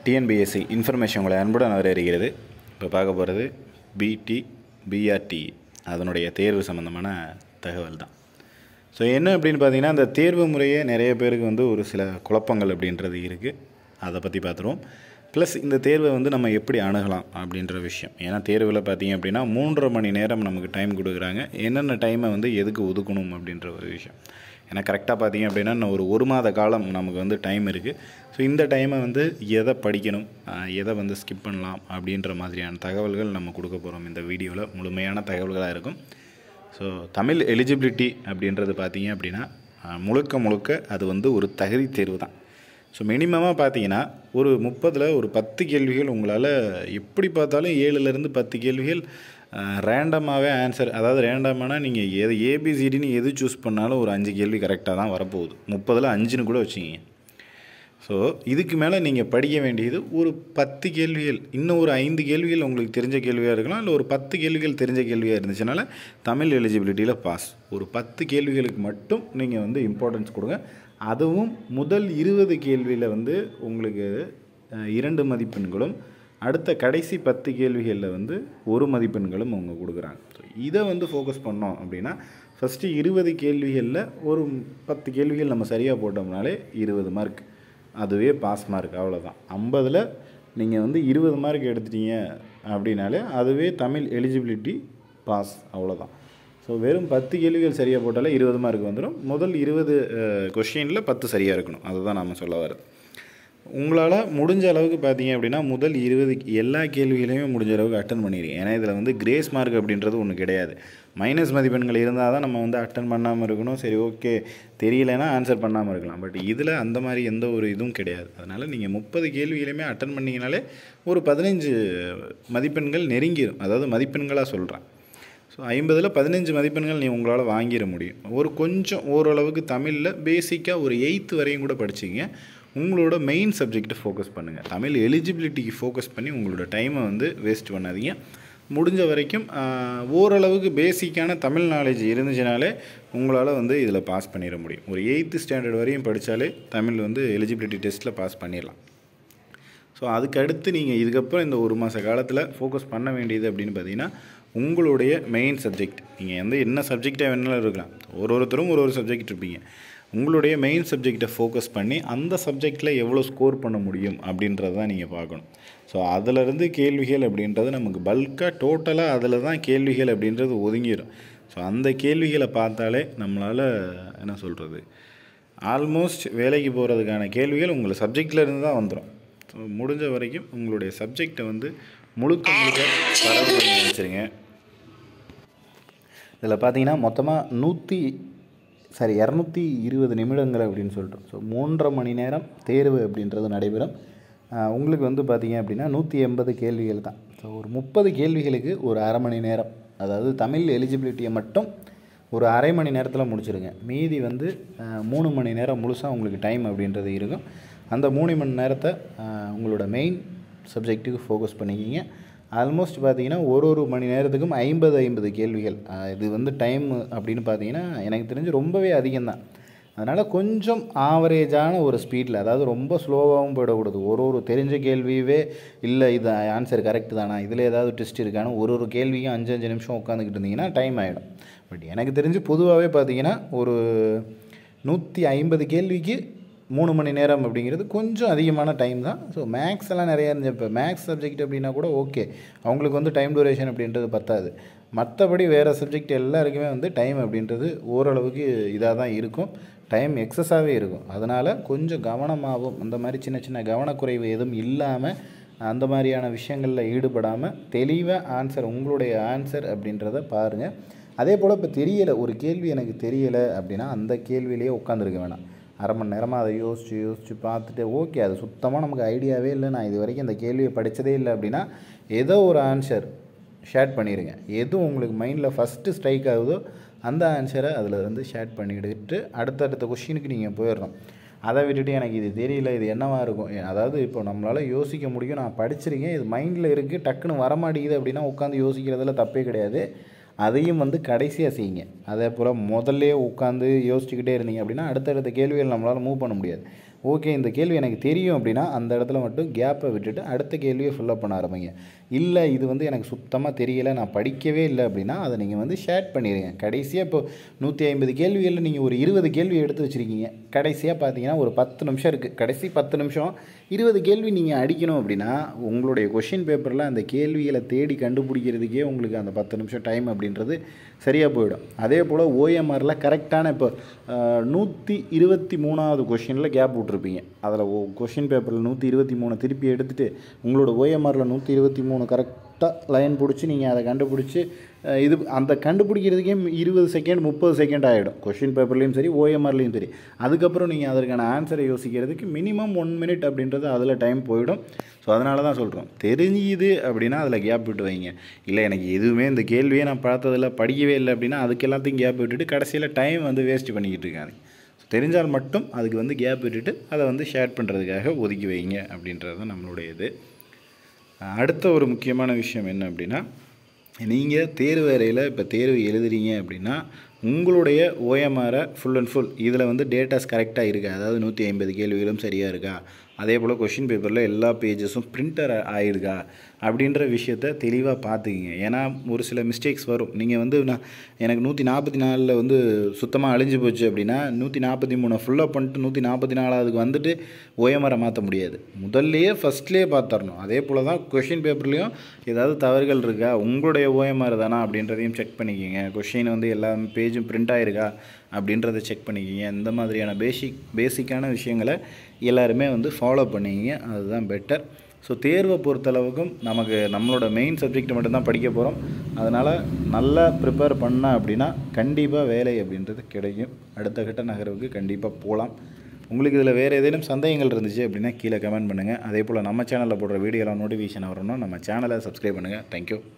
TNPSC information உங்களை அன்புடன் வரவேற்கிறது இப்போ பார்க்க போகிறது பிடி பிஆர்டி அதனுடைய தேர்வு சம்மந்தமான தகவல் தான் ஸோ என்ன அப்படின்னு பார்த்தீங்கன்னா அந்த தேர்வு முறையே நிறைய பேருக்கு வந்து ஒரு சில குழப்பங்கள் அப்படின்றது இருக்குது அதை பற்றி பார்த்துருவோம் ப்ளஸ் இந்த தேர்வை வந்து நம்ம எப்படி அணுகலாம் அப்படின்ற விஷயம் ஏன்னா தேர்வில் பார்த்தீங்க அப்படின்னா மூன்றரை மணி நேரம் நமக்கு டைம் கொடுக்குறாங்க என்னென்ன டைமை வந்து எதுக்கு ஒதுக்கணும் அப்படின்ற ஒரு விஷயம் ஏன்னா கரெக்டாக பார்த்தீங்க அப்படின்னா இன்னும் ஒரு ஒரு மாத காலம் நமக்கு வந்து டைம் இருக்குது ஸோ இந்த டைமை வந்து எதை படிக்கணும் ஆஹ் எதை வந்து ஸ்கிப் பண்ணலாம் அப்படின்ற மாதிரியான தகவல்கள் நம்ம கொடுக்க போகிறோம் இந்த வீடியோவில் முழுமையான தகவல்களாக இருக்கும் ஸோ தமிழ் எலிஜிபிலிட்டி அப்படின்றது பார்த்தீங்க அப்படின்னா ஆஹ் முழுக்க முழுக்க அது வந்து ஒரு தகுதி தேர்வு தான் ஸோ மினிமமாக பார்த்தீங்கன்னா ஒரு முப்பதில் ஒரு பத்து கேள்விகள் உங்களால் எப்படி பார்த்தாலும் ஏழுலேருந்து பத்து கேள்விகள் ரேண்டமாகவே ஆன்சர் அதாவது ரேண்டமானா நீங்கள் எது ஏபிசிடின்னு எது சூஸ் பண்ணாலும் ஒரு அஞ்சு கேள்வி கரெக்டாக தான் வரப்போகுது முப்பதில் அஞ்சுன்னு கூட வச்சுக்கிங்க ஸோ இதுக்கு மேலே நீங்கள் படிக்க வேண்டியது ஒரு பத்து கேள்விகள் இன்னும் ஒரு ஐந்து கேள்விகள் உங்களுக்கு தெரிஞ்ச கேள்வியாக இருக்கலாம் இல்லை ஒரு பத்து கேள்விகள் தெரிஞ்ச கேள்வியாக இருந்துச்சுனால தமிழ் எலிஜிபிலிட்டியில் பாஸ் ஒரு பத்து கேள்விகளுக்கு மட்டும் நீங்கள் வந்து இம்பார்ட்டன்ஸ் கொடுங்க அதுவும் முதல் இருபது கேள்வியில் வந்து உங்களுக்கு அஹ், இரண்டு மதிப்பெண்களும் அடுத்த கடைசி பத்து கேள்விகளில் வந்து ஒரு மதிப்பெண்களும் அவங்க கொடுக்குறாங்க ஸோ இதை வந்து ஃபோக்கஸ் பண்ணோம் அப்படின்னா ஃபஸ்ட்டு இருபது கேள்விகளில் ஒரு பத்து கேள்விகள் நம்ம சரியாக போட்டோம்னாலே இருபது மார்க் அதுவே பாஸ் மார்க் அவ்வளோதான் ஐம்பதில் நீங்கள் வந்து இருபது மார்க் எடுத்துட்டீங்க அப்படின்னாலே அதுவே தமிழ் எலிஜிபிலிட்டி பாஸ் அவ்வளோதான் ஸோ வெறும் பத்து கேள்விகள் சரியாக போட்டாலே இருபது மார்க் வந்துடும் முதல் இருபது கொஷினில் பத்து சரியாக இருக்கணும் அதுதான் நம்ம சொல்ல வர்றது உங்களால் முடிஞ்ச அளவுக்கு பார்த்தீங்க அப்படின்னா முதல் இருபது எல்லா கேள்விகளையுமே முடிஞ்ச அளவுக்கு அட்டன் பண்ணிடுங்க ஏன்னா இதில் வந்து கிரேஸ் மார்க் அப்படின்றது ஒன்று கிடையாது மைனஸ் மதிப்பெண்கள் இருந்தால் தான் நம்ம வந்து அட்டன் பண்ணாமல் இருக்கணும் சரி ஓகே தெரியலைன்னா ஆன்சர் பண்ணாமல் இருக்கலாம் பட் இதில் அந்த மாதிரி எந்த ஒரு இதுவும் கிடையாது அதனால் நீங்கள் முப்பது கேள்விகளையுமே அட்டன் பண்ணிங்கனாலே ஒரு பதினஞ்சு மதிப்பெண்கள் நெருங்கிடும் அதாவது மதிப்பெண்களாக சொல்கிறேன் ஸோ ஐம்பதில் பதினஞ்சு மதிப்பெண்கள் நீ உங்களால் வாங்கிட முடியும் ஒரு கொஞ்சம் ஓரளவுக்கு தமிழில் பேசிக்காக ஒரு எயித்து வரையும் கூட படிச்சிங்க உங்களோட மெயின் சப்ஜெக்டை ஃபோக்கஸ் பண்ணுங்கள் தமிழ் எலிஜிபிலிட்டிக்கு ஃபோக்கஸ் பண்ணி உங்களோட டைமை வந்து வேஸ்ட் பண்ணாதீங்க முடிஞ்ச வரைக்கும் ஆஹ், ஓரளவுக்கு பேசிக்கான தமிழ் நாலேஜ் இருந்துச்சுனாலே உங்களால் வந்து இதில் பாஸ் பண்ணிட முடியும் ஒரு எயித்து ஸ்டாண்டர்ட் வரையும் படித்தாலே தமிழ் வந்து எலிஜிபிலிட்டி டெஸ்ட்டில் பாஸ் பண்ணிடலாம் ஸோ அதுக்கு அடுத்து நீங்கள் இதுக்கப்புறம் இந்த ஒரு மாத காலத்தில் ஃபோக்கஸ் பண்ண வேண்டியது அப்படின்னு பார்த்தீங்கன்னா உங்களுடைய மெயின் சப்ஜெக்ட் நீங்கள் எந்த என்ன சப்ஜெக்டாக வேணாலும் இருக்கலாம் ஒரு ஒருத்தரும் ஒரு ஒரு சப்ஜெக்ட் இருப்பீங்க உங்களுடைய மெயின் சப்ஜெக்டை ஃபோக்கஸ் பண்ணி அந்த சப்ஜெக்டில் எவ்வளோ ஸ்கோர் பண்ண முடியும் அப்படின்றத தான் நீங்கள் பார்க்கணும் ஸோ அதிலிருந்து கேள்விகள் அப்படின்றது நமக்கு பல்காக டோட்டலாக அதில் தான் கேள்விகள் அப்படின்றது ஒதுங்கிடும் ஸோ அந்த கேள்விகளை பார்த்தாலே நம்மளால் என்ன சொல்கிறது ஆல்மோஸ்ட் வேலைக்கு போகிறதுக்கான கேள்விகள் உங்கள் சப்ஜெக்டில் இருந்து தான் வந்துடும் ஸோ முடிஞ்ச வரைக்கும் உங்களுடைய சப்ஜெக்டை வந்து முழுக்க முழுக்க தரவு பண்ணி வச்சுருங்க இதில் பார்த்தீங்கன்னா மொத்தமாக நூற்றி சாரி இரநூத்தி இருபது நிமிடங்கள் அப்படின்னு சொல்லிட்டோம் ஸோ மூன்றரை மணி நேரம் தேர்வு அப்படின்றது நடைபெறும் ஆஹ் உங்களுக்கு வந்து பார்த்தீங்க அப்படின்னா நூற்றி எண்பது கேள்விகள் தான் ஸோ ஒரு முப்பது கேள்விகளுக்கு ஒரு அரை மணி நேரம் அதாவது தமிழ் எலிஜிபிலிட்டியை மட்டும் ஒரு அரை மணி நேரத்தில் முடிச்சிருங்க மீதி வந்து ஆஹ், மூணு மணி நேரம் முழுசாக உங்களுக்கு டைம் அப்படின்றது இருக்கும் அந்த மூணு மணி நேரத்தை ஆஹ், உங்களோட மெயின் சப்ஜெக்ட்டுக்கு ஃபோக்கஸ் பண்ணிக்கிங்க ஆல்மோஸ்ட் பார்த்தீங்கன்னா ஒரு ஒரு மணி நேரத்துக்கும் ஐம்பது ஐம்பது கேள்விகள் ஆஹ், இது வந்து டைம் அப்படின்னு பார்த்தீங்கன்னா எனக்கு தெரிஞ்சு ரொம்பவே அதிகம்தான் அதனால் கொஞ்சம் ஆவரேஜான ஒரு ஸ்பீடில் அதாவது ரொம்ப ஸ்லோவாகவும் போயிடக்கூடாது ஒரு ஒரு தெரிஞ்ச கேள்வியவே இல்லை இது ஆன்சர் கரெக்டு தானா இதில் ஏதாவது ட்விஸ்ட் இருக்கான்னு ஒரு ஒரு கேள்வியும் அஞ்சு அஞ்சு நிமிஷம் உட்காந்துக்கிட்டு இருந்தீங்கன்னா டைம் ஆகிடும் பட் எனக்கு தெரிஞ்சு பொதுவாகவே பார்த்தீங்கன்னா ஒரு நூற்றி ஐம்பது கேள்விக்கு மூணு மணி நேரம் அப்படிங்கிறது கொஞ்சம் அதிகமான டைம் தான் ஸோ மேக்ஸ் எல்லாம் நிறையா இருந்துச்சு இப்போ மேக்ஸ் சப்ஜெக்ட் அப்படின்னா கூட ஓகே அவங்களுக்கு வந்து டைம் டூரேஷன் அப்படின்றது பத்தாது மற்றபடி வேறு சப்ஜெக்ட் எல்லாருக்குமே வந்து டைம் அப்படின்றது ஓரளவுக்கு இதாக தான் இருக்கும் டைம் எக்ஸஸாகவே இருக்கும் அதனால் கொஞ்சம் கவனமாகவும் அந்த மாதிரி சின்ன சின்ன கவனக்குறைவு எதுவும் இல்லாமல் அந்த மாதிரியான விஷயங்களில் ஈடுபடாமல் தெளிவாக ஆன்சர் உங்களுடைய ஆன்சர் அப்படின்றத பாருங்கள் அதே போல் இப்போ தெரியலை ஒரு கேள்வி எனக்கு தெரியலை அப்படின்னா அந்த கேள்வியிலேயே உட்காந்துருக்க வேணாம் அரை மணி நேரமாக அதை யோசித்து யோசித்து பார்த்துட்டு ஓகே அது சுத்தமாக நமக்கு ஐடியாவே இல்லை நான் இது வரைக்கும் இந்த கேள்வியை படித்ததே இல்லை அப்படின்னா ஏதோ ஒரு ஆன்சர் ஷேர் பண்ணிடுங்க எது உங்களுக்கு மைண்டில் ஃபஸ்ட்டு ஸ்ட்ரைக் ஆகுதோ அந்த ஆன்சரை அதில் வந்து ஷேர் பண்ணிவிட்டு அடுத்தடுத்த கொஷினுக்கு நீங்கள் போயிடணும் அதை விட்டுட்டு எனக்கு இது தெரியல இது என்னவா இருக்கும் ஏ, அதாவது இப்போ நம்மளால் யோசிக்க முடியும் நான் படிச்சிருக்கேன் இது மைண்டில் இருக்குது டக்குன்னு வரமாட்டேங்குது அப்படின்னா உட்காந்து யோசிக்கிறதுல தப்பே கிடையாது அதையும் வந்து கடைசியாக செய்யுங்க அதே போல் முதல்ல உட்காந்து யோசிச்சுக்கிட்டே இருந்தீங்க அப்படின்னா அடுத்தடுத்த கேள்விகள் நம்மளால் மூவ் பண்ண முடியாது ஓகே இந்த கேள்வி எனக்கு தெரியும் அப்படின்னா அந்த இடத்துல மட்டும் கேப்பை விட்டுட்டு அடுத்த கேள்வியை ஃபில்லப் பண்ண ஆரம்பிங்க இல்லை இது வந்து எனக்கு சுத்தமாக தெரியல நான் படிக்கவே இல்லை அப்படின்னா அதை நீங்கள் வந்து ஷேர் பண்ணிடுங்க கடைசியாக இப்போ நூற்றி ஐம்பது கேள்விகளில் நீங்கள் ஒரு இருபது கேள்வி எடுத்து வச்சுருக்கீங்க கடைசியாக பார்த்தீங்கன்னா ஒரு பத்து நிமிஷம் இருக்குது கடைசி பத்து நிமிஷம் இருபது கேள்வி நீங்கள் அடிக்கணும் அப்படின்னா உங்களுடைய கொஷின் பேப்பரில் அந்த கேள்விகளை தேடி கண்டுபிடிக்கிறதுக்கே உங்களுக்கு அந்த பத்து நிமிஷம் டைம் அப்படின்றது சரியாக போயிடும் அதே போல் ஓஎம்ஆரில் கரெக்டான இப்போ நூற்றி இருபத்தி மூணாவது கொஷினில் கேப் விட்ருப்பீங்க அதில் ஓ கொஷின் பேப்பரில் நூற்றி இருபத்தி மூணு திருப்பி எடுத்துகிட்டு உங்களோட ஓஎம்ஆரில் நூற்றி இருபத்தி மூணு கரெக்டாக லைன் பிடிச்சி நீங்கள் அதை கண்டுபிடிச்சி அஹ், இது அந்த கண்டுபிடிக்கிறதுக்கே இருபது செகண்ட் முப்பது செகண்ட் ஆகிடும் கொஷின் பேப்பர்லேயும் சரி ஓஎம்ஆர்லேயும் சரி அதுக்கப்புறம் நீங்கள் அதற்கான ஆன்சரை யோசிக்கிறதுக்கு மினிமம் ஒன் மினிட் அப்படின்றது அதில் டைம் போயிடும் ஸோ அதனால தான் சொல்கிறோம் தெரிஞ்சுது அப்படின்னா அதில் கேப் விட்டு வைங்க இல்லை எனக்கு எதுவுமே இந்த கேள்வியே நான் பார்த்ததில்ல படிக்கவே இல்லை அப்படின்னா அதுக்கு எல்லாத்தையும் கேப் விட்டுட்டு கடைசியில் டைம் வந்து வேஸ்ட் பண்ணிக்கிட்டு இருக்காங்க தெரிஞ்சால் மட்டும் அதுக்கு வந்து கேப் விட்டுட்டு அதை வந்து ஷேர் பண்ணுறதுக்காக ஒதுக்கி வைங்க அப்படின்றது தான் நம்மளுடைய இது அடுத்த ஒரு முக்கியமான விஷயம் என்ன அப்படின்னா நீங்கள் தேர்வு அறையில் இப்போ தேர்வு எழுதுறீங்க அப்படின்னா உங்களுடைய ஓஎம்ஆரை ஃபுல் அண்ட் ஃபுல் இதில் வந்து டேட்டாஸ் கரெக்டாக இருக்கா அதாவது நூற்றி ஐம்பது கேள்விகளும் சரியாக இருக்கா அதே போல் கொஷின் பேப்பரில் எல்லா பேஜஸும் பிரிண்டர் ஆகிருக்கா அப்படின்ற விஷயத்த தெளிவாக பார்த்துக்கிங்க ஏன்னா ஒரு சில மிஸ்டேக்ஸ் வரும் நீங்கள் வந்து நான் எனக்கு நூற்றி நாற்பத்தி நாலில் வந்து சுத்தமாக அழிஞ்சு போச்சு அப்படின்னா நூற்றி நாற்பத்தி மூணு ஃபுல்லாக பண்ணிட்டு நூற்றி நாற்பத்தி நாலாவதுக்கு வந்துட்டு ஓஎம்ஆரை மாற்ற முடியாது முதல்லையே ஃபஸ்ட்லேயே பார்த்துடணும் அதே போல் தான் கொஷின் பேப்பர்லேயும் ஏதாவது தவறுகள் இருக்கா உங்களுடைய ஓஎம்ஆர் தானா அப்படின்றதையும் செக் பண்ணிக்கிங்க கொஷின் வந்து எல்லா பேஜும் பிரிண்ட் ஆகிருக்கா அப்படின்றத செக் பண்ணிக்கிங்க இந்த மாதிரியான பேசிக் பேசிக்கான விஷயங்களை எல்லாருமே வந்து ஃபாலோ பண்ணிக்கிங்க அதுதான் பெட்டர் ஸோ தேர்வை பொறுத்தளவுக்கும் நமக்கு நம்மளோட மெயின் சப்ஜெக்ட் மட்டும்தான் படிக்க போகிறோம் அதனால் நல்லா ப்ரிப்பேர் பண்ண அப்படின்னா கண்டிப்பாக வேலை அப்படின்றது கிடைக்கும் அடுத்த கட்ட நகர்வுக்கு கண்டிப்பாக போகலாம் உங்களுக்கு இதில் வேறு ஏதேனும் சந்தேகங்கள் இருந்துச்சு அப்படின்னா கீழே கமெண்ட் பண்ணுங்கள் அதே போல் நம்ம சேனலில் போடுற வீடியோலாம் நோட்டிஃபிகேஷன் வரணும்னா நம்ம சேனலை சப்ஸ்கிரைப் பண்ணுங்கள் தேங்க்யூ